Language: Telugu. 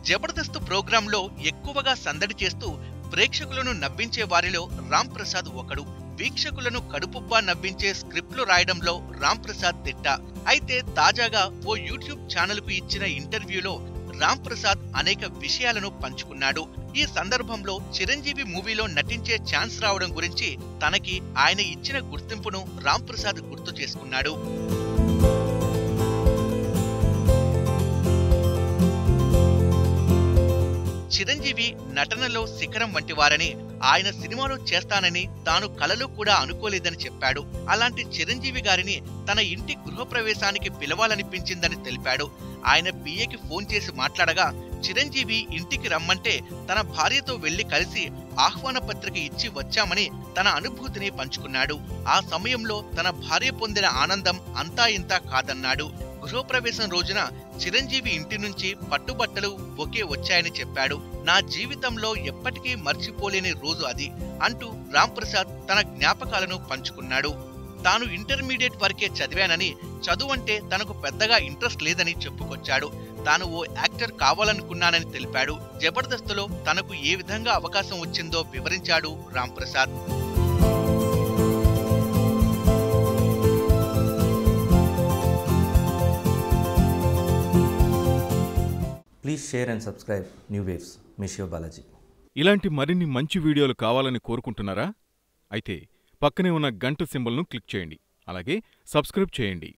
జబర్దస్త్ ప్రోగ్రాంలో ఎక్కువగా సందడి చేస్తూ ప్రేక్షకులను నవ్వించే వారిలో రామ్ ప్రసాద్ ఒకడు వీక్షకులను కడుపుబ్బా నవ్వించే స్క్రిప్ట్లు రాయడంలో రామ్ ప్రసాద్ తిట్ట అయితే తాజాగా ఓ యూట్యూబ్ ఛానల్ కు ఇచ్చిన ఇంటర్వ్యూలో రామ్ ప్రసాద్ అనేక విషయాలను పంచుకున్నాడు ఈ సందర్భంలో చిరంజీవి మూవీలో నటించే ఛాన్స్ రావడం గురించి తనకి ఆయన ఇచ్చిన గుర్తింపును రామ్ ప్రసాద్ గుర్తు చేసుకున్నాడు చిరంజీవి నటనలో శిఖరం వంటివారని ఆయన సినిమాలో చేస్తానని తాను కలలో కూడా అనుకోలేదని చెప్పాడు అలాంటి చిరంజీవి గారిని తన ఇంటి గృహప్రవేశానికి పిలవాలనిపించిందని తెలిపాడు ఆయన పిఏకి ఫోన్ చేసి మాట్లాడగా చిరంజీవి ఇంటికి రమ్మంటే తన భార్యతో వెళ్లి కలిసి ఆహ్వాన పత్రిక ఇచ్చి వచ్చామని తన అనుభూతిని పంచుకున్నాడు ఆ సమయంలో తన భార్య పొందిన ఆనందం అంతా ఇంతా కాదన్నాడు గృహప్రవేశం రోజున చిరంజీవి ఇంటి నుంచి పట్టుబట్టలు ఒకే వచ్చాయని చెప్పాడు నా జీవితంలో ఎప్పటికీ మర్చిపోలేని రోజు అది అంటూ రామ్ ప్రసాద్ తన జ్ఞాపకాలను పంచుకున్నాడు తాను ఇంటర్మీడియట్ వరకే చదివానని చదువంటే తనకు పెద్దగా ఇంట్రెస్ట్ లేదని చెప్పుకొచ్చాడు తాను ఓ యాక్టర్ కావాలనుకున్నానని తెలిపాడు జబర్దస్త్లో తనకు ఏ విధంగా అవకాశం వచ్చిందో వివరించాడు Ram Prasad Please share and subscribe New Waves. మీ శివ బాలాజీ ఇలాంటి మరిన్ని మంచి వీడియోలు కావాలని కోరుకుంటున్నారా అయితే పక్కనే ఉన్న గంట సింబల్ను క్లిక్ చేయండి అలాగే సబ్స్క్రైబ్ చేయండి